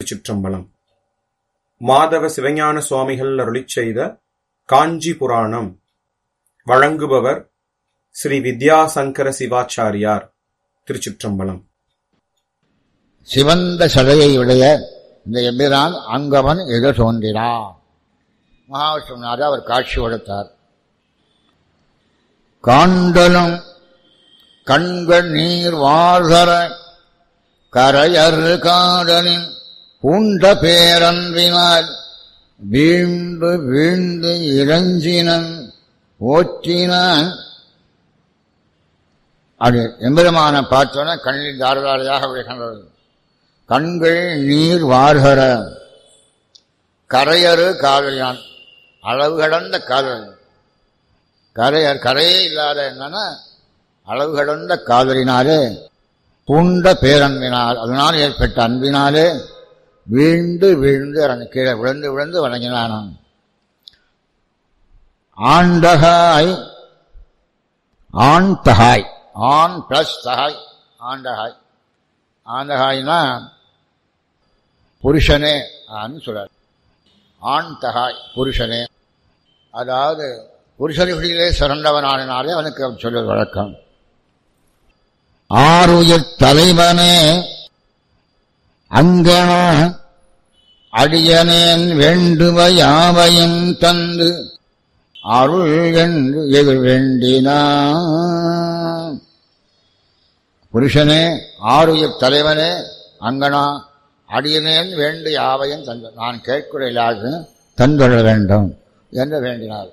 திருச்சிற்றம்பலம் மாதவ சிவஞான சுவாமிகள் அருளிச் செய்த காஞ்சி புராணம் வழங்குபவர் ஸ்ரீ வித்யாசங்கர சிவாச்சாரியார் திருச்சிற்றம்பலம் சிவந்த சடையை உடைய இந்த எம்பிரான் அங்கவன் எதிர் தோன்றினார் மகாவிஷ்ணுநாத அவர் காட்சி கொடுத்தார் காண்டலும் கண்கள் நீர் வாழ்கர கரையர் காடலின் பூண்ட பேரன்பினால் வீழ்ந்து வீழ்ந்து இறஞ்சினன் ஓற்றினான் அது எம்பெருமான பார்த்தோன்னா கண்ணில் தாரதாரையாக விழுகின்றது கண்கள் நீர் வார்கர கரையறு காதலியான் அளவு கடந்த காதல் கரையர் கரையே இல்லாத என்னன்னா அளவு கடந்த காதலினாலே பூண்ட பேரன்பினால் அதனால் ஏற்பட்ட அன்பினாலே வீழ்ந்து வீழ்ந்து இறங்கி கீழே விழுந்து விழுந்து வணங்கினானான் ஆண்டகாய் ஆண் தகாய் ஆண் பிளஸ் தகாய் ஆண்டகாய் ஆண்டகாய்னா புருஷனே ஆன்னு சொல்றார் ஆண் தகாய் புருஷனே அதாவது புருஷனிகளிலே சிறந்தவனானாலே அவனுக்கு அவர் சொல்வது வழக்கம் ஆறுயிர் தலைவனே அங்கன அடியனேன் வேண்டுவ யாவையும் தந்து அருள் என்று எதிர் வேண்டினான் புருஷனே ஆறுயிர் தலைவனே அங்கனா அடியனேன் வேண்டு யாவையும் தந்த நான் கேட்குறையிலாக தந்துள்ள வேண்டும் என்று வேண்டினார்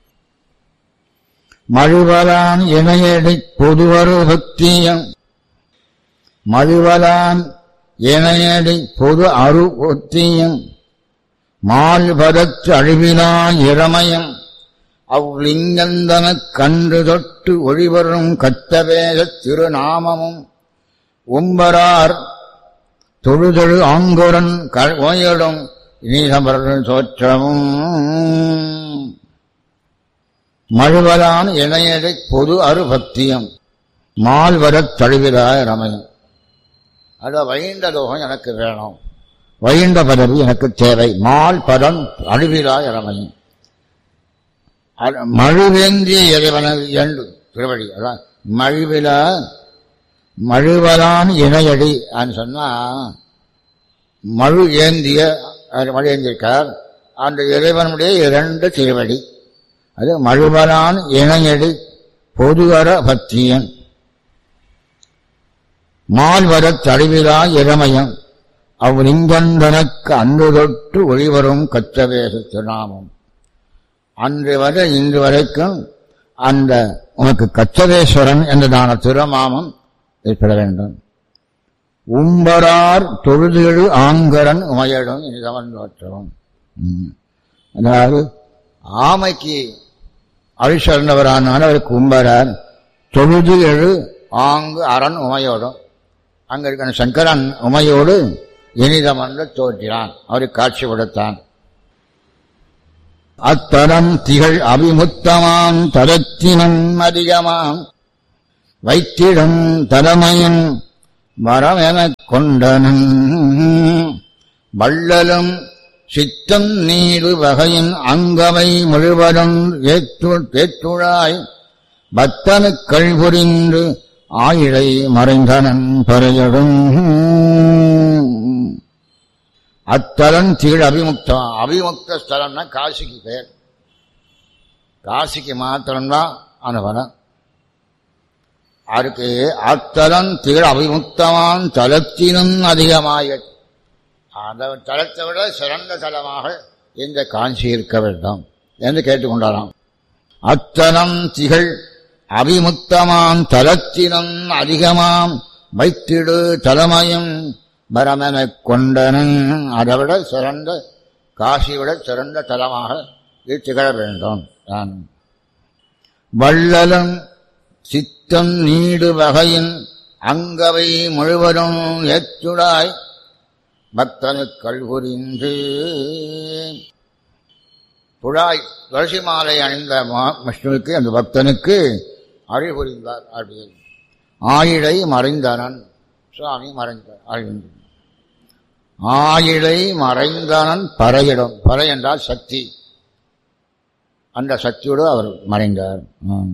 மழுவலான் இணையடி பொதுவரு பக்தியம் மழுவலான் இணையடி பொது அரு ஒத்தியம் மால்பதற்று அழிவிலா இறமயம் அவ்லிங்கந்தனக் கன்று தொட்டு ஒளிவரும் கத்தவேத திருநாமமும் உம்பரார் தொழுதொழு ஆங்குரன் ஓயடும் நீசமர்கள் தோற்றமும் மழுவலான் இணையடை பொது அருபக்தியம் மால்வரத் தழுவிலாய ரமயம் அத வைண்ட லோகம் எனக்கு வேணும் வைண்ட பதவி எனக்கு தேவை மால் பதம் அழுவிலாய ரமயம் மழுவேந்திய இறைவனது என்று திருவடி அதான் மழுவில மழுவலான் இணையடி சொன்னா மழு ஏந்திய மழு ஏந்திருக்கார் அந்த இறைவனுடைய இரண்டு திருவடி அது மழுவலான் இணையடி பொதுவர பக்தியன் மால்வரத் தழுவிலா இளமயம் அவ்லிங்கந்தனக்கு அன்று தொட்டு ஒளிவரும் கச்சவேச திருநாமம் அன்று வரை இன்று வரைக்கும் அந்த உனக்கு கச்சதேஸ்வரன் என்றதான திருமாமம் ஏற்பட வேண்டும் உம்பரார் தொழுதெழு ஆங்கரன் உமையிடும் இனிதவன் தோற்றவும் அதாவது ஆமைக்கு அழிசர்ந்தவரானாலும் அவருக்கு உம்பரார் தொழுது எழு ஆங்கு அரண் உமையோடும் அங்க இருக்கிற சங்கரன் உமையோடு இனிதமன்று தோற்றினான் அவருக்கு காட்சி கொடுத்தான் அத்தரம் திகழ் அபிமுத்தமாம் தரத்தினம் அதிகமாம் வைத்திடம் தலைமையன் வரமெனக் கொண்டனன் வள்ளலும் சித்தம் நீடு வகையின் அங்கவை முழுவதும் ஏற்றுழாய் பத்தனுக்கள் புரிந்து ஆயிழை மறைந்தனன் பறையடும் அத்தலன் தீழ் அபிமுக்தம் அபிமுக்த ஸ்தலம்னா காசிக்கு பேர் காசிக்கு மாத்திரம்தான் அனுபவம் அதுக்கு அத்தலன் தீழ் அபிமுக்தமான் தலத்தினும் அதிகமாக அந்த தலத்தை விட சிறந்த தலமாக இந்த காஞ்சி இருக்க வேண்டும் என்று கேட்டுக்கொண்டாராம் அத்தலம் திகழ் அபிமுக்தமாம் தலத்தினும் அதிகமாம் வைத்திடு தலைமையும் பரமனைக் கொண்டனன் அதை விட சிறந்த காசி விட சிறந்த தலமாக இது திகழ வேண்டும் தான் வள்ளலும் சித்தம் நீடு வகையின் அங்கவை முழுவதும் ஏற்றுடாய் பக்தனுக்கள் புரிந்து புழாய் துளசி மாலை அணிந்த விஷ்ணுவுக்கு அந்த பக்தனுக்கு அழி புரிந்தார் அப்படின்னு ஆயிழை மறைந்தனன் சுவாமி மறைந்தார் அழிந்தார் ஆயிலை மறைந்தனன் பறையிடும் பறை என்றால் சக்தி அந்த சக்தியோடு அவர் மறைந்தார் ஆம்.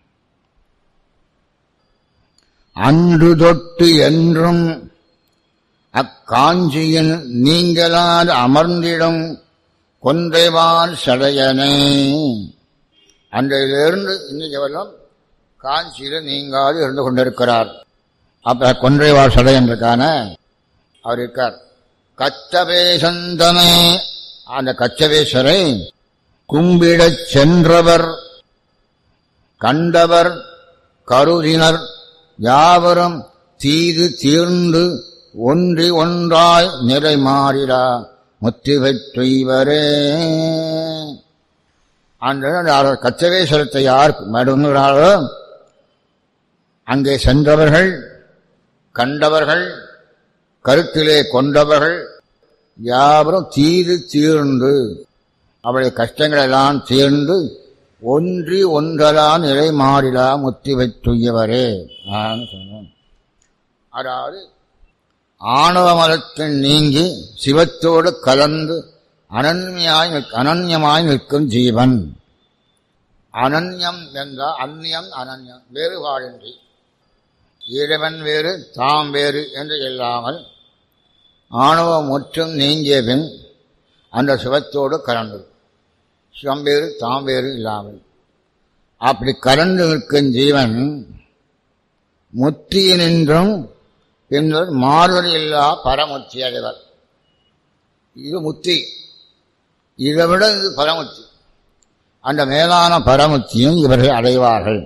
அன்று தொட்டு என்றும் அக்காஞ்சியில் நீங்களால் அமர்ந்திடும் கொன்றைவால் சடையனே அன்றையிலிருந்து இன்னைக்கு வரலாம் காஞ்சியில் நீங்காது இருந்து கொண்டிருக்கிறார் அப்ப கொன்றைவாள் சடையன்றிருக்கான அவர் இருக்கார் கச்சவேசந்தனே அந்த கச்சவேசரை கும்பிடச் சென்றவர் கண்டவர் கருதினர் யாவரும் தீது தீர்ந்து ஒன்றி ஒன்றாய் நிறை மாறிடா முத்தி பெற்றுவரே அந்த கச்சவேஸ்வரத்தை யார் மடுங்கிறாரோ அங்கே சென்றவர்கள் கண்டவர்கள் கருத்திலே கொண்டவர்கள் யாவரும் தீது தீர்ந்து அவளுடைய கஷ்டங்கள் எல்லாம் தீர்ந்து ஒன்றி ஒன்றலாம் நிலை மாறிலா முத்தி வைத்துயவரே சொன்னோம் அதாவது ஆணவ மதத்தில் நீங்கி சிவத்தோடு கலந்து அனன்யாய் நிற்க- அனன்யமாய் நிற்கும் ஜீவன் அனன்யம் என்றால் அந்நியம் அனன்யம் வேறுபாடின்றி இறைவன் வேறு தாம் வேறு என்று இல்லாமல் ஆணவம் முற்றும் நீங்கிய பின் அந்த சிவத்தோடு கலந்தது சிவம் வேறு தாம் வேறு இல்லாமல் அப்படி கலந்து நிற்கும் ஜீவன் முத்தியினின்றும் பின்னர் மாறுதல் இல்லா பரமுத்தி அடைவர் இது முத்தி இதை விட இது பரமுத்தி அந்த மேலான பரமுத்தியும் இவர்கள் அடைவார்கள்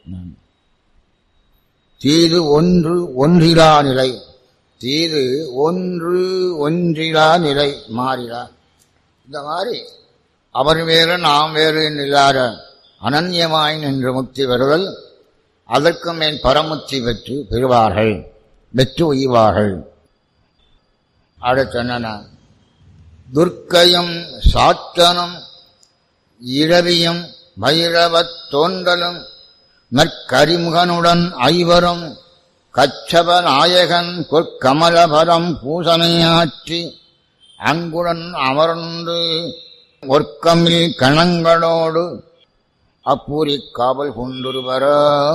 தீது ஒன்று ஒன்றிலா நிலை தீது ஒன்று ஒன்றிலா நிலை மாறிலா இந்த மாதிரி அவர் வேறு நாம் வேறு என்று இல்லாத அனன்யமாய் நின்று முக்தி பெறுதல் அதற்கு மேல் பரமுத்தி பெற்று பெறுவார்கள் பெற்று உய்வார்கள் அடுத்து என்னென்ன துர்க்கையும் சாத்தனும் இரவியும் பைரவத் தோன்றலும் நற்கரிமுகனுடன் ஐவரும் கச்சப நாயகன் பொற்கமலபரம் பூசனையாற்றி அங்குடன் அமர்ந்து ஒர்க்கமில் கணங்களோடு அப்பூரி காவல் கொண்டுருவர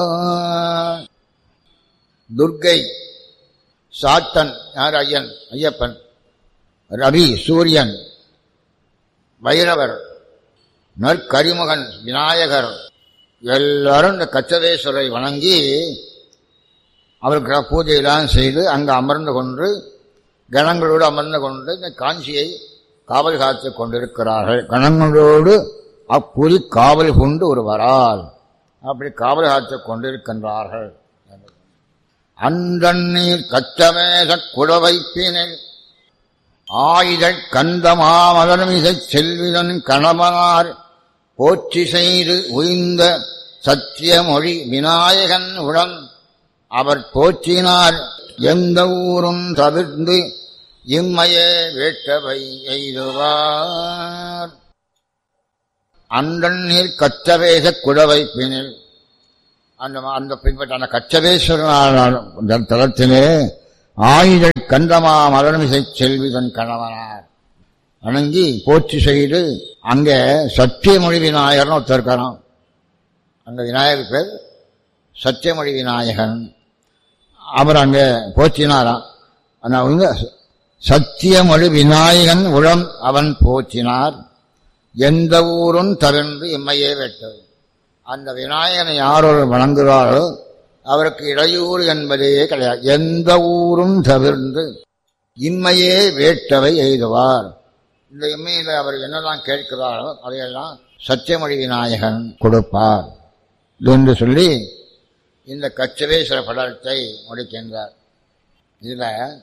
துர்கை சாத்தன் யார் ஐயன் ஐயப்பன் ரவி சூரியன் பைரவர் நற்கரிமுகன் விநாயகர் எல்லாரும் இந்த கச்சதேஸ்வரை வணங்கி அவருக்கு பூஜையெல்லாம் செய்து அங்கு அமர்ந்து கொண்டு கணங்களோடு அமர்ந்து கொண்டு இந்த காஞ்சியை காவல் காத்துக் கொண்டிருக்கிறார்கள் கணங்களோடு அப்புரி காவல் கொண்டு ஒருவரால் அப்படி காவல் காத்துக் கொண்டிருக்கின்றார்கள் அந்தண்ணீர் கச்சமேச குடவைப்பினில் ஆயுதக் கந்தமாமதனமிசைச் செல்விதன் கணவனார் போற்றி செய்து உய்ந்த சத்தியமொழி விநாயகன் உடன் அவர் போற்றினார் எந்த ஊரும் தவிர்ந்து இம்மையே வேட்டவை எய்துவார் அந்தண்ணீர் கச்சவேச குடவைப்பினில் அந்த அந்த பின்பற்ற அந்த கச்சவேஸ்வரனான தலத்திலே ஆயுத கந்தமா மலர்மிசை செல்விதன் கணவனார் வணங்கி போற்றி செய்து அங்கே சத்தியமொழி விநாயகர்னு ஒருத்தர் இருக்காராம் அந்த விநாயகர் பேர் சத்தியமொழி விநாயகன் அவர் அங்கே போற்றினாராம் ஆனா அவங்க சத்தியமொழி விநாயகன் உளம் அவன் போற்றினார் எந்த ஊரும் தவிர்ந்து இம்மையே வெட்டது அந்த விநாயகனை யாரோடு வணங்குகிறாரோ அவருக்கு இடையூறு என்பதே கிடையாது எந்த ஊரும் தவிர்ந்து இம்மையே வேட்டவை எய்துவார் இந்த இம்மையில் அவர் என்னெல்லாம் கேட்கிறாரோ அதையெல்லாம் சத்தியமொழி விநாயகன் கொடுப்பார் என்று சொல்லி இந்த கச்சவேஸ்வர படத்தை முடிக்கின்றார் இதுல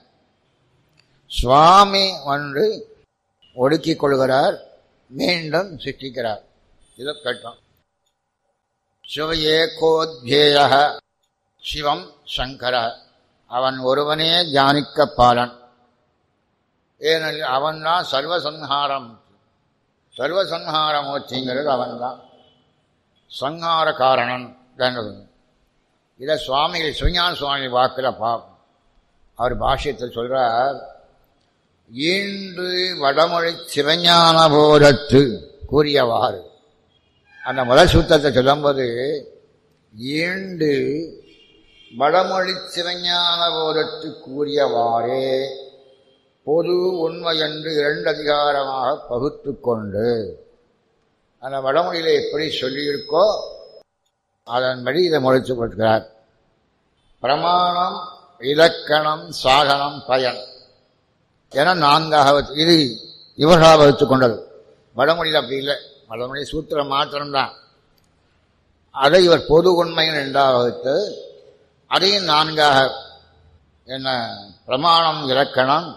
சுவாமி ஒன்று ஒடுக்கிக் கொள்கிறார் மீண்டும் சிருஷ்டிக்கிறார் இதை கேட்டோம் சிவஏகோத்யேய சிவம் சங்கர அவன் ஒருவனே தியானிக்க பாலன் ஏனெனில் அவன் தான் சர்வசம்ஹாரம் சர்வசம்ஹாரமூர்த்திங்கிறது அவன் தான் சங்கார காரணன் என்றது இதை சுவாமிகள் சிவஞான சுவாமி வாக்கில் பார்ப்போம் அவர் பாஷ்யத்தில் சொல்றார் ஈன்று வடமொழி சிவஞான போதத்து கூறியவாறு அந்த முதல் சூத்திரத்தை சொல்லும்போது ஈண்டு வடமொழி சிவஞான போதத்து கூறியவாறே பொது உண்மை என்று இரண்டு அதிகாரமாக பகுத்து கொண்டு அந்த வடமொழியில எப்படி சொல்லியிருக்கோ அதன்படி இதை முளைச்சு கொடுக்கிறார் பிரமாணம் இலக்கணம் சாதனம் பயன் என நான்காக வச்சு- இது இவர்களாக வகுத்து கொண்டது வடமொழியில் அப்படி இல்லை வடமொழி சூத்திரம் மாத்திரம்தான் அதை இவர் பொது உண்மையின் ரெண்டாக வகுத்து அதையும் நான்காக என்ன பிரமாணம் இலக்கணம்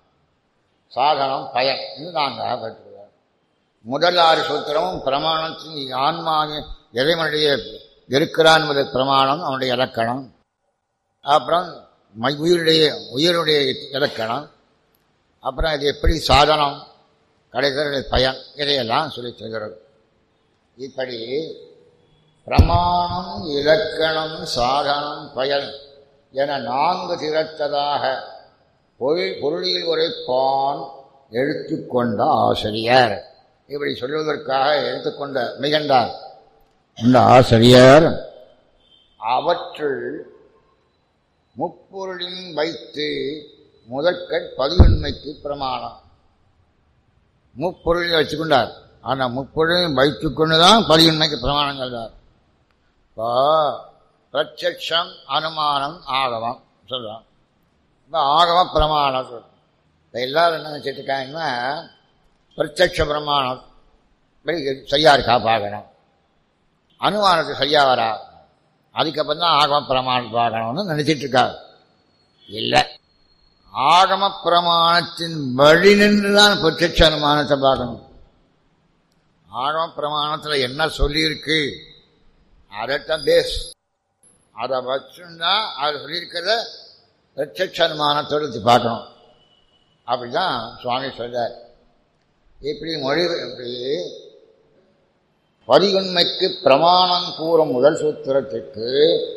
சாதனம் பயன் இது நான்காக வகுத்துக்கிறார் முதல் ஆறு சூத்திரமும் பிரமாணத்தின் ஆன்மாவின் இறைவனுடைய இருக்கிறான் என்பது பிரமாணம் அவனுடைய இலக்கணம் அப்புறம் மை- உயிருடைய உயிருடைய இலக்கணம் அப்புறம் இது எப்படி சாதனம் கிடைக்கிற பயன் இதையெல்லாம் சொல்லி சொல்கிறது இப்படி பிரமாணம் இலக்கணம் சாதனம் பயன் என நான்கு திரட்டதாக பொருள் பொருளில் உரைப்பான் எடுத்துக்கொண்ட ஆசிரியர் இப்படி சொல்வதற்காக எடுத்துக்கொண்ட மிகண்டார் இந்த ஆசிரியர் அவற்றுள் முப்பொருளின் வைத்து முதற்கண் பதிவுண்மைக்கு பிரமாணம் முப்பொருளில் வச்சுக்கொண்டார் ஆனால் முப்பொருளையும் வைத்துக்கொண்டு தான் பதிவுண்மைக்கு பிரமாணம் சொல்றார் இப்போ பிரத்யக்ஷம் அனுமானம் ஆகமம் சொல்றோம் இப்போ ஆகம பிரமாணம் சொல்றோம் இப்போ எல்லாரும் என்ன நினச்சிட்டு இருக்காங்கன்னா பிரத்யக்ஷ பிரமாணம் இப்படி சரியா இருக்கா பார்க்கணும் அனுமானத்துக்கு சரியா வரா அதுக்கப்புறம் தான் ஆகம பிரமாணம் பார்க்கணும்னு நினைச்சிட்டு இருக்காரு இல்லை ஆகம பிரமாணத்தின் வழி நின்று தான் பிரத்யட்ச அனுமானத்தை பார்க்கணும் ஆகம பிரமாணத்தில் என்ன சொல்லியிருக்கு அதைத்தான் பேஸ் அதை வச்சுன்னா அது சொல்லியிருக்கிறத பிரத்யட்ச அனுமானத்தோடு எடுத்து பார்க்கணும் அப்படிதான் சுவாமி சொல்றார் இப்படி மொழி இப்படி பதிவுண்மைக்கு பிரமாணம் கூறும் முதல் சூத்திரத்துக்கு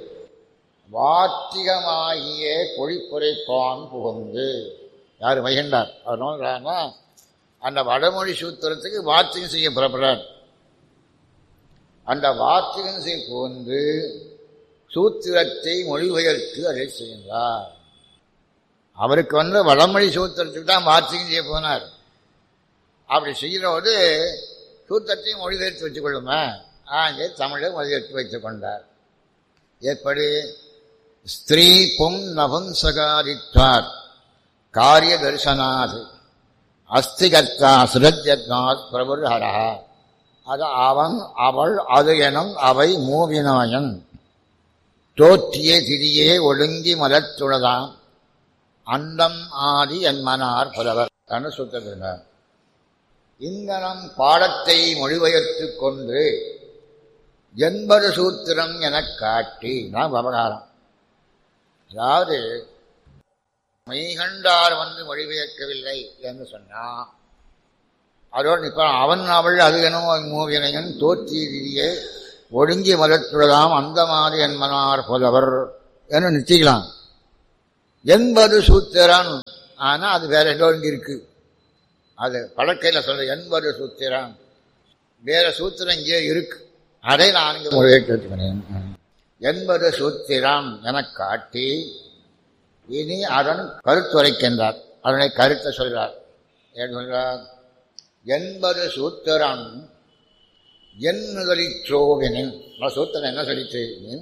வாத்திகமாகிய கொழிப்புரைப்பான் புகுந்து யார் வைகண்டார் அவர் நோக்கிறாங்க அந்த வடமொழி சூத்திரத்துக்கு வாத்திகம் செய்ய புறப்படுறார் அந்த வாத்திகம் செய்ய புகுந்து சூத்திரத்தை மொழிபெயர்த்து அதை செய்கின்றார் அவருக்கு வந்து வடமொழி சூத்திரத்துக்கு தான் வாத்திகம் செய்ய போனார் அப்படி செய்கிறபோது சூத்திரத்தையும் மொழிபெயர்த்து வச்சுக் கொள்ளுமே ஆங்கே தமிழை மொழிபெயர்த்து வைத்துக் கொண்டார் எப்படி ஸ்திரீ பும் நபும்சகாரித்வார் காரிய தரிசனாத் அஸ்திகர்த்தா சுரஜத்னாத் பிரபுர்ஹரா அது அவன் அவள் அது எனும் அவை மூவினாயன் தோற்றிய திரியே ஒழுங்கி மலத்துளதாம் அண்டம் ஆதி என்மனார் புலவர் என்று சுத்திருந்தார் இங்கனம் பாடத்தை மொழிபெயர்த்துக் கொண்டு எண்பது சூத்திரம் எனக் காட்டி நான் விவகாரம் அதாவது மெய்கண்டார் வந்து மொழிபெயர்க்கவில்லை என்று சொன்னான் அதோடு இப்ப அவன் அவள் அது எனவோ மூவினையன் தோற்றியே ஒடுங்கி மலத்துள்ளதாம் அந்த மாதிரி என்மனார் புலவர் என்று நிச்சயிக்கலாம் எண்பது சூத்திரன் ஆனா அது வேற எங்கோ இங்க இருக்கு அது பழக்கையில் சொல்ற எண்பது சூத்திரம் வேற சூத்திரம் இங்கே இருக்கு அதை நான் இங்கே மொழிபெயர்த்து வச்சுக்கிறேன் எண்பது சூத்திரம் என காட்டி இனி அதன் கருத்துரைக்கின்றார் அதனை கருத்தை சொல்றார் ஏன் சொல்றார் எண்பது சூத்திரம் எண்ணுதலிற்றோவினின் சூத்திரம் என்ன சொல்லிச்சு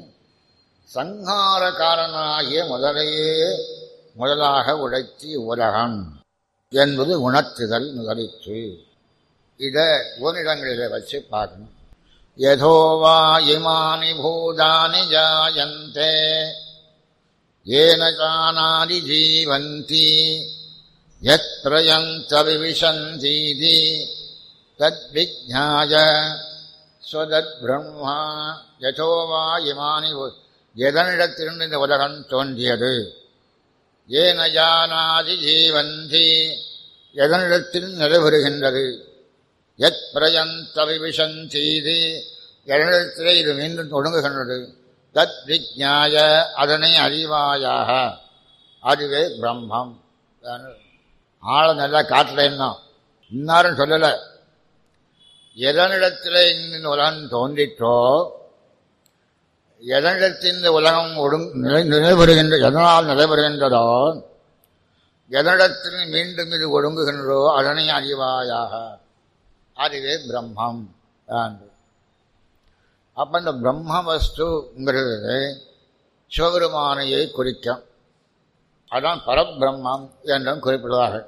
சங்காரக்காரனாகிய முதலையே முதலாக உழைச்சி உலகம் என்பது உணர்த்துதல் முதலிற்று இதை ஓரிடங்களில் வச்சு பார்க்கணும் யதோவா இமானி பூதானி ஜாயந்தே ஏன ஜானாதி ஜீவந்தி யத் பிரயந்த விவிசந்தீதி தத்விஜாய ஸ்வதத் பிரம்மா யதோவா இமானி பூ- எதனிடத்திலிருந்து இந்த உலகம் தோன்றியது ஏன ஜானாதி ஜீவந்தி எதனிடத்தில் நிறைவேறுகின்றது எத் பிரயந்த விவிசந்தீதி எதனிடத்திலே இது மீண்டும் தொடங்குகின்றது தத் விஜாய அதனை அறிவாயாக அதுவே பிரம்மம் ஆளை நல்லா காட்டலைன்னா இன்னாரும் சொல்லலை எதனிடத்தில் இந்த உலகம் தோன்றிற்றோ எதனிடத்தில் இந்த உலகம் ஒடுங் நிலை நிலைபெறுகின்ற எதனால் நிலைபெறுகின்றதோ எதனிடத்தில் மீண்டும் இது ஒடுங்குகின்றோ அதனை அறிவாயாக அதுவே பிரம்மம் என்று அப்ப இந்த பிரம்ம வஸ்துங்கிறது சிவபெருமானையை குறிக்கும் அதான் பரபிரம்மம் என்றும் குறிப்பிடுவார்கள்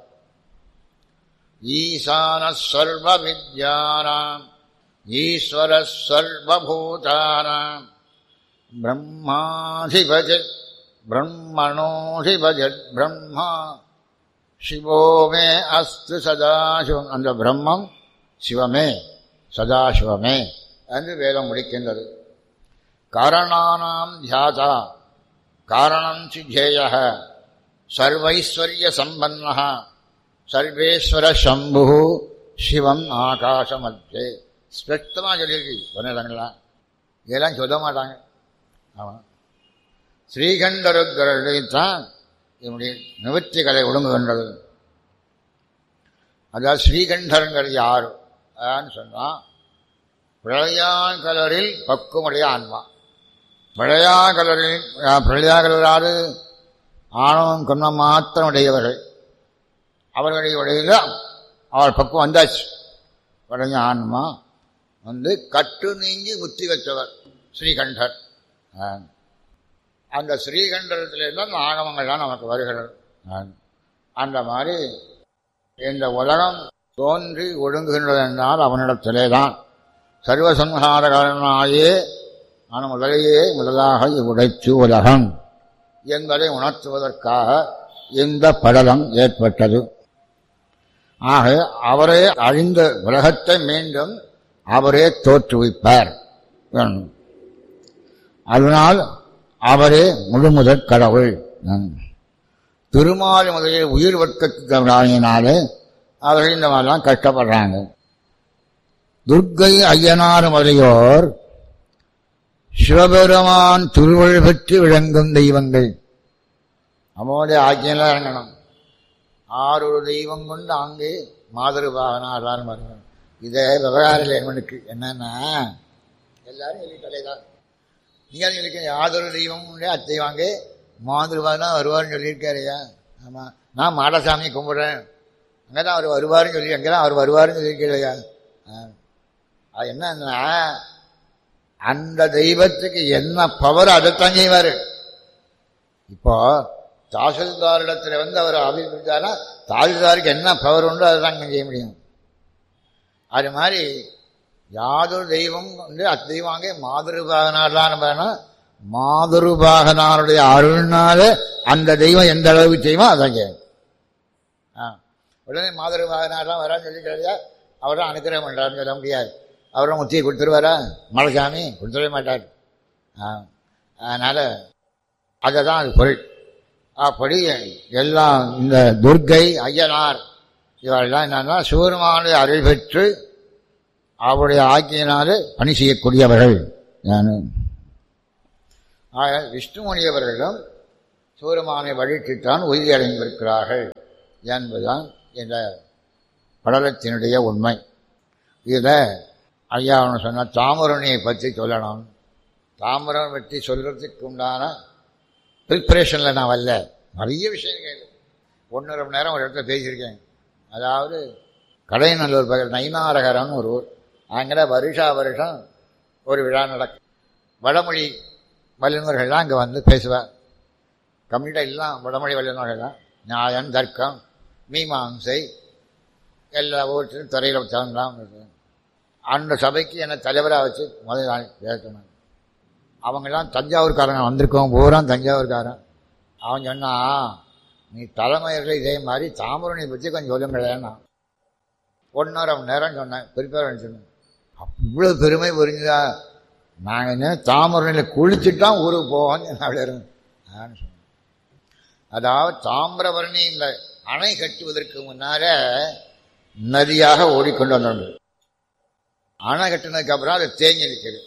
ஈசான சர்வ வித்யானாம் ஈஸ்வர சர்வபூதானாம் பிரம்மாதிபஜத் பிரம்மணோதிபஜத் பிரம்மா சிவோமே அஸ்து சதாசிவம் அந்த பிரம்மம் சிவமே சதாசிவமே என்று வேதம் முடிக்கின்றது காரணானாம் தியாதா காரணம் சித்தேய சர்வைஸ்வர்ய சம்பன்ன சர்வேஸ்வர சம்பு சிவம் ஆகாசமத்தே ஸ்பஷ்டமாக சொல்லியிருக்கு சொன்னதாங்களா இதெல்லாம் சொல்ல மாட்டாங்க ஆமாம் ஸ்ரீகண்டருக்கரைத்தான் இதனுடைய நிவர்த்தி கலை ஒழுங்குகின்றது அதாவது ஸ்ரீகண்டருங்கிறது யார் அதான்னு சொன்னால் பிரளயான் கலரில் பக்குவமுடைய ஆன்மா பிரளயா கலரில் பிரளயா கலராது ஆணவம் கொன்மம் மாத்திரம் உடையவர்கள் அவர்களுடைய உடையில அவள் பக்குவம் வந்தாச்சு உடைய ஆன்மா வந்து கட்டு நீங்கி முத்தி வச்சவர் ஸ்ரீகண்டர் அந்த ஸ்ரீகண்டத்திலிருந்து அந்த ஆகமங்கள்லாம் நமக்கு வருகிறது அந்த மாதிரி இந்த உலகம் தோன்றி ஒடுங்குகின்றது என்றால் அவனிடத்திலே தான் சர்வசம்ஹாரகாரனாயே நான் முதலையே முதலாக உடைத்து உலகம் என்பதை உணர்த்துவதற்காக இந்த படலம் ஏற்பட்டது ஆக அவரே அழிந்த உலகத்தை மீண்டும் அவரே தோற்றுவிப்பார் அதனால் அவரே முழுமுதற் கடவுள் திருமால் முதலில் உயிர் வர்க்கத்தினாலே அவர்கள் இந்த மாதிரிலாம் கஷ்டப்படுறாங்க துர்க்கை ஐயனார் முதலியோர் சிவபெருமான் திருவள் பெற்று விளங்கும் தெய்வங்கள் அவனுடைய ஆக்கியெல்லாம் இறங்கணும் ஆறொரு தெய்வம் கொண்டு அங்கே மாதிருபாகனார் வருவாங்க இதே விவகார லேமனுக்கு என்னன்னா எல்லாரும் சொல்லிட்டாலே தான் நீங்கள் சொல்லிக்க யாதொரு தெய்வம் அத்தை வாங்க மாதிருபாகனா வருவார்னு சொல்லியிருக்காருயா ஆமாம் நான் மாடசாமி கும்பிட்றேன் அங்கே தான் அவர் வருவார்னு சொல்லி அங்கே தான் அவர் வருவார்னு சொல்லியிருக்கலையா அது என்னன்னா அந்த தெய்வத்துக்கு என்ன பவர் அதைத்தான் செய்வார் இப்போ தாசில்தாரிடத்தில் வந்து அவர் அபிப்பிட்டாரா தாசில்தாருக்கு என்ன பவர் உண்டோ அதை தான் செய்ய முடியும் அது மாதிரி யாதொரு தெய்வம் வந்து அத்தெய்வாங்க மாதிருபாகனார்தான் வேணா மாதிருபாகனாருடைய அருள்னால அந்த தெய்வம் எந்த அளவுக்கு செய்யுமோ அதான் செய்யும் ஆ உடனே மாதிருபாகனார்லாம் வரான்னு சொல்லிக்கிறாரியா அவர் தான் அனுக்கிரகம் பண்ணுறாருன்னு சொல்ல முடியாது அவரும் முத்தியை கொடுத்துருவாரா மலைசாமி கொடுத்துடவே மாட்டார் அதனால் அதை தான் அது பொருள் அப்படி எல்லாம் இந்த துர்க்கை ஐயனார் இவரெல்லாம் என்னன்னா சிவருமானுடைய அருள் பெற்று அவருடைய ஆக்கியினாலே பணி செய்யக்கூடியவர்கள் நான் ஆக விஷ்ணுமணியவர்களும் சிவருமானை வழிற்றுத்தான் உறுதி அடைந்திருக்கிறார்கள் என்பதுதான் இந்த படலத்தினுடைய உண்மை இதில் ஐயா அவனு சொன்ன தாமரணியை பற்றி சொல்லணும் தாமரம் பற்றி சொல்கிறதுக்கு உண்டான ப்ரிப்பரேஷனில் நான் வரல நிறைய விஷயங்கள் ஒன்றரை மணி நேரம் ஒரு இடத்துல பேசியிருக்கேன் அதாவது கடைநல்லூர் பகல் நைனாரகரம்னு ஒரு ஊர் அங்கே வருஷா வருஷம் ஒரு விழா நடக்கும் வடமொழி வல்லுநர்கள்லாம் அங்கே வந்து பேசுவார் கம்ப்ளீட்டாக எல்லாம் வடமொழி வல்லுநர்கள் தான் நியாயம் தர்க்கம் மீமாம்சை எல்லா ஊர்த்திலும் துறையில் தகுந்தான் அந்த சபைக்கு என்னை தலைவராக வச்சு முதல் நாள் பேசணும் அவங்கெல்லாம் தஞ்சாவூர்காரங்க வந்திருக்கோம் பூரா தஞ்சாவூர்காரன் அவன் சொன்னா நீ தலைமையர்கள் இதே மாதிரி தாமரணி பற்றி கொஞ்சம் சொல்லுங்களேன்னா ஒன்றரை மணி நேரம் சொன்னேன் பிரிப்பேர் சொன்னேன் இவ்வளோ பெருமை புரிஞ்சுதா நாங்கள் என்ன தாமரணியில் குளிச்சுட்டான் ஊருக்கு போவோம் அப்படி நான் சொன்னேன் அதாவது தாமிரபரணி இந்த அணை கட்டுவதற்கு முன்னால நதியாக ஓடிக்கொண்டு வந்தோம் அணை கட்டினதுக்கு அப்புறம் அது தேங்கி நிற்கிறது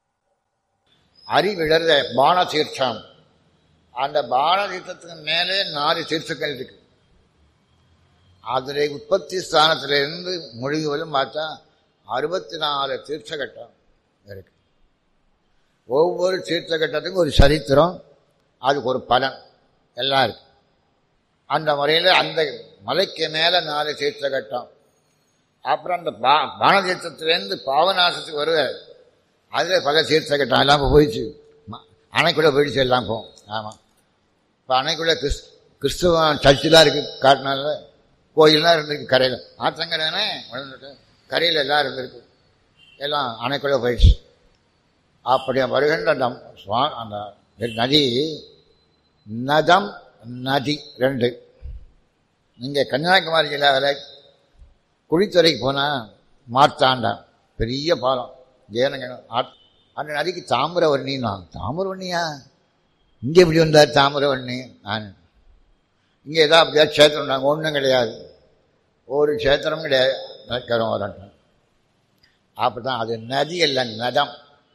அறிவிழற பான தீர்த்தம் அந்த பான தீர்த்தத்துக்கு மேலே நாலு தீர்த்தங்கள் இருக்கு அதில் உற்பத்தி ஸ்தானத்திலிருந்து மொழிகளும் பார்த்தா அறுபத்தி நாலு தீர்த்தகட்டம் இருக்கு ஒவ்வொரு தீர்த்தகட்டத்துக்கும் ஒரு சரித்திரம் அதுக்கு ஒரு பலன் எல்லாம் இருக்கு அந்த முறையில் அந்த மலைக்கு மேலே நாலு தீர்த்தகட்டம் அப்புறம் அந்த பா பானதீர்த்தத்திலேருந்து பாவநாசத்துக்கு வருவார் அதில் பல தீர்த்தகட்டம் எல்லாம் இப்போ போயிடுச்சு ம- அணைக்குள்ளே போயிடுச்சு எல்லாம் போ ஆமாம் இப்போ அணைக்குள்ளே கிறிஸ் கிறிஸ்துவ சர்ச்செலாம் இருக்குது காட்டினால கோயிலெலாம் இருந்திருக்கு கரையில் ஆற்றங்கரைனே வளர்ந்துட்டு கரையில் எல்லாம் இருந்திருக்கு எல்லாம் அணைக்குள்ளே போயிடுச்சு அப்படி வருகின்ற அந்த சுவா- அந்த நதி நதம் நதி ரெண்டு இங்கே கன்னியாகுமரி ஜில்லாவில் குழித்துறைக்கு போனால் மார்த்தாண்டம் பெரிய பாலம் ஜெயனங்க அந்த நதிக்கு தாமிரவர்ணின்னா தாமிரவர்ணியா இங்கே எப்படி வந்தார் தாமிரவர்ணி நான் இங்கே ஏதோ அப்படியா க்ஷேத்திரம் நாங்கள் ஒன்றும் கிடையாது ஒரு க்ஷேத்திரம் கிடையாது நினைக்கிறோம் வரட்டும் அப்படி தான் அது நதி அல்ல நதம்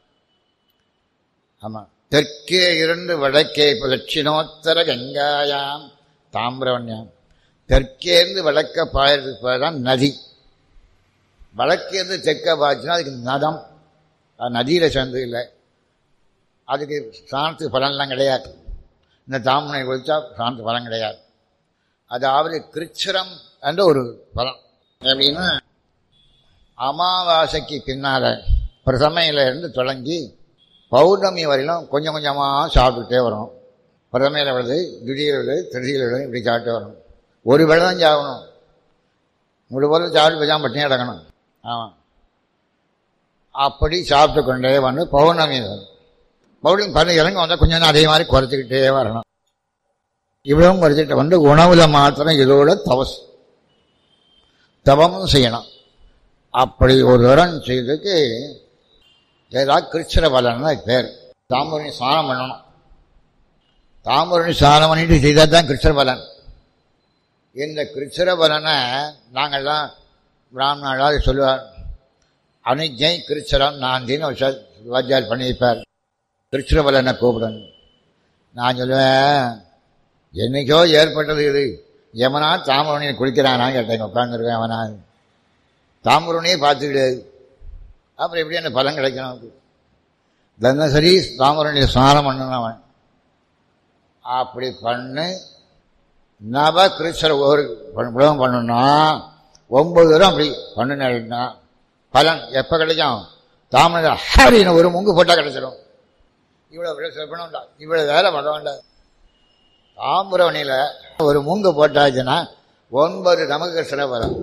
ஆமாம் தெற்கே இருந்து வடக்கே இப்போ தட்சிணோத்தர கங்காயாம் தாமிரவண்யாம் தெற்கேருந்து வடக்க பாயறதுக்கு பேர் தான் நதி வடக்கேருந்து தெற்க பாய்ச்சுன்னா அதுக்கு நதம் அது நதியில் சேர்ந்து இல்லை அதுக்கு சாணத்துக்கு பலன்லாம் கிடையாது இந்த தாமனை ஒழிச்சா சாணத்துக்கு பலன் கிடையாது அதாவது கிருச்சிரம் என்ற ஒரு பலன் எப்படின்னா அமாவாசைக்கு பின்னால் பிரதமையில இருந்து தொடங்கி பௌர்ணமி வரையிலும் கொஞ்சம் கொஞ்சமாக சாப்பிட்டுட்டே வரும் பிரதமையில் விழுது திடீர் விழுது திருதியில் விழுது இப்படி சாப்பிட்டு வரணும் ஒரு வேளை தான் சாகணும் முழு போல சாப்பிட்டு போய் பட்டினி கிடக்கணும் ஆமாம் அப்படி சாப்பிட்டு கொண்டே வந்து பௌர்ணமி வரும் பௌர்ணமி பண்ணி இறங்க வந்தால் கொஞ்சம் நேரம் அதே மாதிரி குறைச்சிக்கிட்டே வரணும் இவ்வளவும் குறைச்சிட்டு வந்து உணவுல மாத்திரம் இதோட தவஸ் தவமும் செய்யணும் அப்படி ஒரு தரம் செய்ததுக்கு ஏதாவது கிருச்சிர பலன் பேர் தாம்பூரணி ஸ்நானம் பண்ணணும் தாம்பூரணி ஸ்நானம் பண்ணிட்டு செய்தால் தான் கிருச்சிர பலன் இந்த கிருச்சிர பலனை நாங்கள்லாம் பிராமணாளாவது சொல்லுவார் அனுஜை கிருச்சிரம் நாந்தின்னு ஒரு வாத்தியார் பண்ணி வைப்பார் கிருச்சிர பலனை கூப்பிடணும் நான் சொல்லுவேன் என்னைக்கோ ஏற்பட்டது இது எவனா தாம்பூரணியை குளிக்கிறானா கேட்டேன் உட்காந்துருக்கேன் அவனா தாம்பூரணியே பார்த்துக்கிடு அப்புறம் எப்படி அந்த பலன் கிடைக்கணும் அவனுக்கு தினசரி தாம்பூரணியை ஸ்நானம் பண்ணணும் அவன் அப்படி பண்ணு நவ கிருஷ்ணர் ஒரு உலகம் பண்ணணும்னா ஒன்பது தூரம் அப்படி பண்ணுனா பலன் எப்போ கிடைக்கும் தாமரை ஹரின்னு ஒரு முங்கு போட்டால் கிடைச்சிடும் இவ்வளோ பண்ண வேண்டாம் இவ்வளோ வேலை பண்ண வேண்டாம் தாம்பரவணியில் ஒரு மூங்கு போட்டாச்சுன்னா ஒன்பது நமக்கு சிறப்பரம்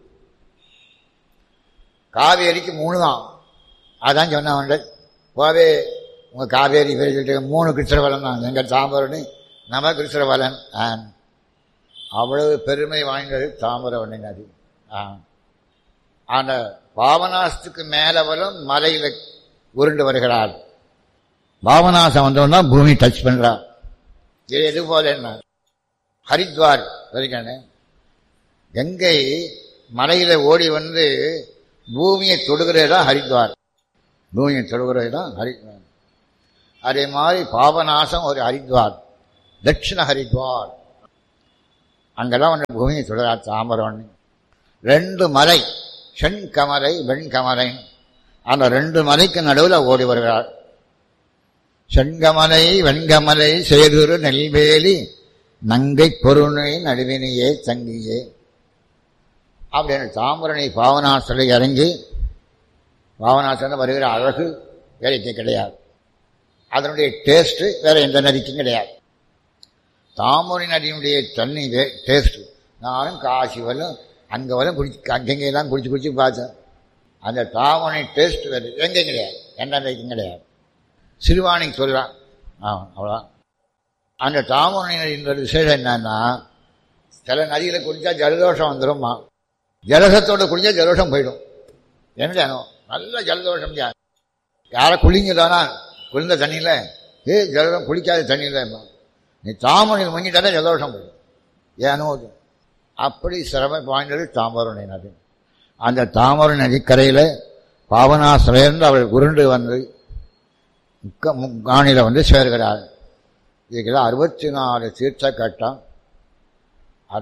காவேரிக்கு மூணு தான் அதான் சொன்னவன் போவே உங்கள் காவேரி பேர் சொல்லிட்டு மூணு கிருஷ்ணவலன் தான் எங்கள் தாம்பரணி நம கிருஷ்ணவலன் ஆன் அவ்வளவு பெருமை வாய்ந்தது தாமிரவண்ணி நதி ஆ அந்த பாவனாசத்துக்கு மேலே வரும் மலையில் உருண்டு வருகிறாள் பாவனாசம் வந்தோன்னா பூமி டச் பண்ணுறான் இது எது போல என்ன ஹரித்வார் வரைக்கானே கங்கை மலையில ஓடி வந்து பூமியை தொடுகிறது தான் ஹரித்வார் பூமியை தொடுகிறது தான் ஹரித்வார் அதே மாதிரி பாபநாசம் ஒரு ஹரித்வார் தட்சிண ஹரித்வார் அங்கெல்லாம் வந்து பூமியை தொடுறா தாமரம் ரெண்டு மலை செண்கமலை வெண்கமலை அந்த ரெண்டு மலைக்கு நடுவில் ஓடி வருகிறார் செண்கமலை வெண்கமலை சேதுரு நெல்வேலி நங்கை பொருணை நடுவினையே தங்கியே அப்படின்னு தாமரணி பாவனாசிரியை இறங்கி பாவனாசிரம் வருகிற அழகு வேலைக்கு கிடையாது அதனுடைய டேஸ்ட்டு வேற எந்த நதிக்கும் கிடையாது தாமரை நதியினுடைய தண்ணி டேஸ்ட்டு நானும் காசி வரலும் அங்கே வரலும் குடிச்சு அங்கெங்கெல்லாம் குடிச்சு குடிச்சு பார்த்தேன் அந்த தாமரை டேஸ்ட் வேறு எங்கேயும் கிடையாது எந்த நதிக்கும் கிடையாது சிறுவாணிக்கு சொல்கிறான் ஆ அவ்வளோதான் அந்த தாமரை நதின்ற விசேஷம் என்னன்னா சில நதியில் குடித்தா ஜலதோஷம் வந்துடும்மா ஜலசத்தோட குடித்தா ஜலதோஷம் போயிடும் என்ன ஜனம் நல்ல ஜலதோஷம் யார் யாரை குளிங்கதானா குளிர்ந்த தண்ணியில் ஏ ஜலதம் குளிக்காத தண்ணியில் நீ தாமரையில் முங்கிட்டாலே ஜலதோஷம் போயிடும் ஏனோ அப்படி சிரமம் வாய்ந்தது தாமரை நதி அந்த தாமரை நதிக்கரையில் பாவனாசிரியர்ந்து அவள் உருண்டு வந்து முக்க முக்காணியில் வந்து சேர்கிறாள் இதுக்கெல்லாம் அறுபத்தி நாலு தீர்த்த கட்டம் அதன்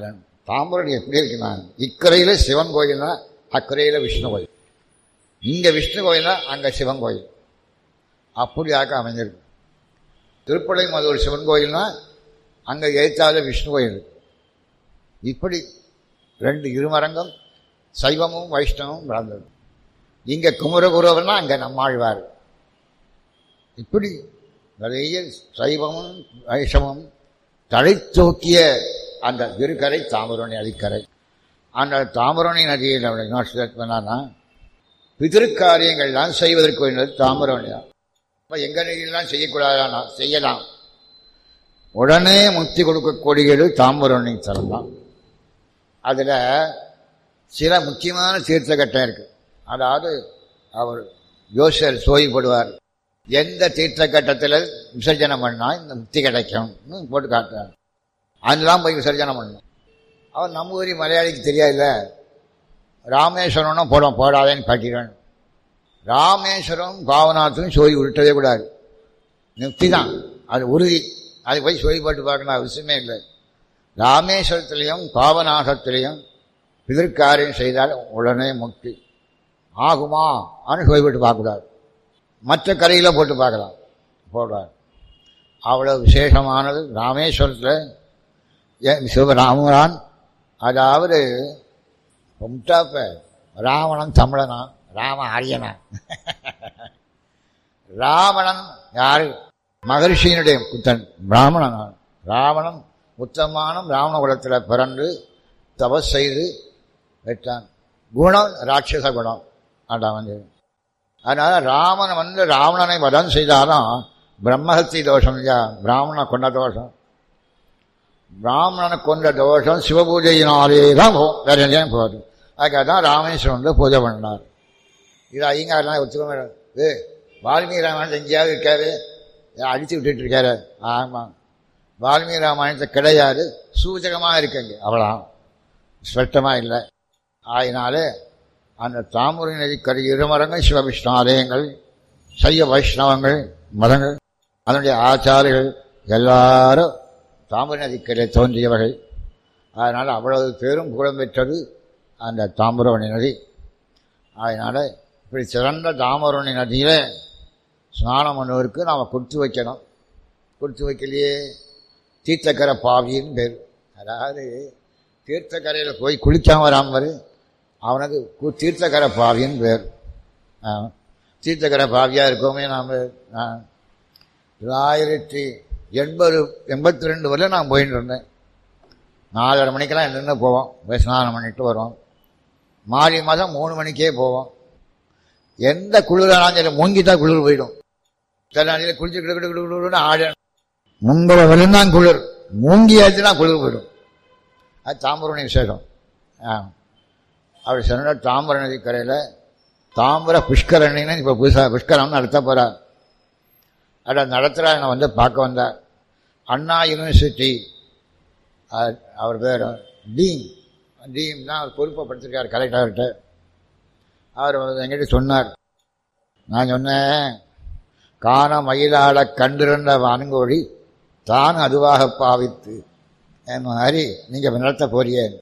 தாம்பரணி எப்படி இருக்குன்னா இக்கரையில் சிவன் கோயில்னா அக்கரையில் விஷ்ணு கோயில் இங்கே விஷ்ணு கோயில்னா அங்கே சிவன் கோயில் அப்படியாக அமைஞ்சிருக்கு திருப்படை மதுரை சிவன் கோயில்னா அங்கே எழுத்தாத விஷ்ணு கோயில் இருக்கு. இப்படி ரெண்டு இருமரங்கம் சைவமும் வைஷ்ணவமும் வளர்ந்தது இங்கே குமரகுருவர்னா அங்கே நம்மாழ்வார் இப்படி நிறைய சைவமும் வைஷ்ணவமும் தலை தூக்கிய அந்த இருக்கரை தாமிரணி நதிக்கரை அந்த தாமிரணி நதியில் என்ன பிதிருக்காரியங்கள்லாம் செய்வதற்கு வேண்டியது தாமிரணி தான் இப்போ எங்கள் நதியெல்லாம் செய்யக்கூடாதானா செய்யலாம் உடனே முக்தி கொடுக்கக்கூடியது தாமிரணி தலம் தான் அதில் சில முக்கியமான தீர்த்த கட்டம் இருக்கு அதாவது அவர் ஜோசியர் சோய்படுவார் எந்த தீர்த்த கட்டத்தில் விசர்ஜனம் பண்ணா இந்த முக்தி கிடைக்கும்னு போட்டு காட்டுறார் அதெல்லாம் போய் விசர்ஜனம் பண்ணணும் அவர் நம்ம ஊரி மலையாளிக்கு தெரியாதுல்ல ராமேஸ்வரம்னு போடும் போடாதேன்னு காட்டிடுவேன் ராமேஸ்வரம் பாவநாத்தும் சோய் விட்டதே கூடாது முக்தி தான் அது உறுதி அது போய் சோய் போட்டு பார்க்கணும் அவசியமே இல்லை ராமேஸ்வரத்திலையும் பாவநாசத்திலையும் பிதற்காரியம் செய்தால் உடனே முக்தி ஆகுமா ஆனால் சோய் போட்டு பார்க்கக்கூடாது மற்ற கரையில் போட்டு பார்க்கலாம் போடுறார் அவ்வளோ விசேஷமானது ராமேஸ்வரத்தில் சிவராமரான் அதாவது முட்டாப்ப ராவணன் தமிழனா ராம ஆரியனா ராவணன் யாரு மகர்ஷியினுடைய புத்தன் பிராமணன் ராவணன் உத்தமான ராவண குலத்தில் பிறந்து தபஸ் செய்து வெட்டான் குணம் ராட்சச குணம் அதான் வந்து அதனால ராமன் வந்து ராவணனை வதம் செய்தாலும் பிரம்மஹத்தி தோஷம் இல்லையா பிராமணனை கொண்ட தோஷம் பிராமணனை கொண்ட தோஷம் சிவபூஜையினாலே தான் போகும் வேற எங்கேயும் போகுது அதுக்காக தான் ராமேஸ்வரம் வந்து பூஜை பண்ணார் இது ஐயங்காரெலாம் ஒத்துக்க ஏ வால்மீகி ராமாயணத்தை எங்கேயாவது இருக்காரு அடித்து விட்டுட்டு இருக்காரு ஆமாம் வால்மீகி ராமாயணத்தை கிடையாது சூச்சகமாக இருக்குங்க அவ்வளோ ஸ்பஷ்டமாக இல்லை ஆயினாலே அந்த தாமரை நதிக்கரை இருமரங்கள் சிவவிஷ்ணு ஆலயங்கள் சைவ வைஷ்ணவங்கள் மதங்கள் அதனுடைய ஆச்சாரிகள் எல்லாரும் தாமரை நதிக்கரை தோன்றியவர்கள் அதனால் அவ்வளவு பேரும் புகழம் பெற்றது அந்த தாமிரவணி நதி அதனால் இப்படி சிறந்த தாமிரவணி நதியில் ஸ்நானம் பண்ணுவதற்கு நாம் கொடுத்து வைக்கணும் கொடுத்து வைக்கலையே தீர்த்தக்கரை பாவின்னு பேர் அதாவது தீர்த்தக்கரையில் போய் குளிக்காம வராமல் அவனுக்கு கு- தீர்த்தக்கரை பாவின்னு பேர் ஆமாம் தீர்த்தக்கரை பாவியாக இருக்கோமே நாம் தொள்ளாயிரத்தி எண்பது எண்பத்தி ரெண்டு வரையும் நான் போயிட்டு இருந்தேன் நாலரை மணிக்கெல்லாம் நின்று போவோம் போய் ஸ்நானம் பண்ணிட்டு வருவோம் மாறி மாதம் மூணு மணிக்கே போவோம் எந்த குளிரானாலும் சரி மூங்கிட்டா குளிர் போயிடும் சில நாளையில் குளிச்சு கிடு கிடு கிடு கிடுன்னு ஆட முன்பல வரையும் தான் குளிர் மூங்கி ஆச்சுன்னா குளிர் போயிடும் அது தாம்பரணி விசேஷம் ஆ அவர் சொன்ன தாம்பர நதி கரையில் தாம்பர புஷ்கரணின்னு இப்போ புதுசாக புஷ்கரம்னு நடத்த போகிறார் அதை நடத்துகிறா என்னை வந்து பார்க்க வந்தார் அண்ணா யூனிவர்சிட்டி அவர்- அவர் பேர் டீன் டீன் தான் அவர் பொறுப்பை படுத்திருக்கார் கலெக்டர்கிட்ட அவர் வந்து என்கிட்ட சொன்னார் நான் சொன்னேன் காண மயிலாட கண்டிருந்த வான்கோழி தான் அதுவாக பாவித்து என் மாதிரி நீங்கள் நடத்த போறியே